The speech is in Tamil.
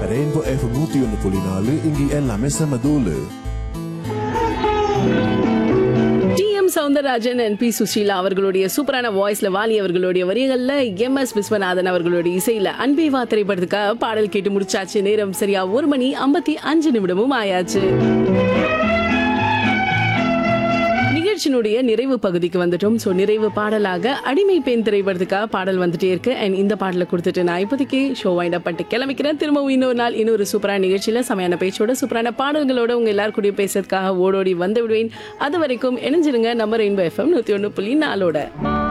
ரெயின்போ எஃப் நூத்தி ஒன்று புள்ளி நாலு இங்கே எல்லாமே செம தூளு T M Soundararajan and P Susheela அவர்களுடைய சூப்பரான வாய்ஸ்ல வாலி அவர்களுடைய வரிகள்ல எம் எஸ் விஸ்வநாதன் அவர்களுடைய இசையில அன்பே வா திரைப்படத்துக்காக பாடல் கேட்டு முடிச்சாச்சு நேரம் சரியா ஒரு மணி ஐம்பத்தி அஞ்சு நிமிடமும் ஆயாச்சு நிகழ்ச்சியினுடைய நிறைவு பகுதிக்கு வந்துட்டோம் ஸோ நிறைவு பாடலாக அடிமை பெண் திரைப்படத்துக்காக பாடல் வந்துட்டே இருக்கு அண்ட் இந்த பாடலை கொடுத்துட்டு நான் இப்போதைக்கு ஷோ வைண்ட் அப் பண்ணிட்டு கிளம்பிக்கிறேன் திரும்பவும் இன்னொரு நாள் இன்னொரு சூப்பரான நிகழ்ச்சியில செமையான பேச்சோட சூப்பரான பாடல்களோட உங்க எல்லாரும் கூடயும் பேசுறதுக்காக ஓடோடி வந்து விடுவேன் அது வரைக்கும் இணைஞ்சிருங்க நம்ம ரெயின்போ எஃப்எம் நூத்தி ஒன்று புள்ளி நாலோட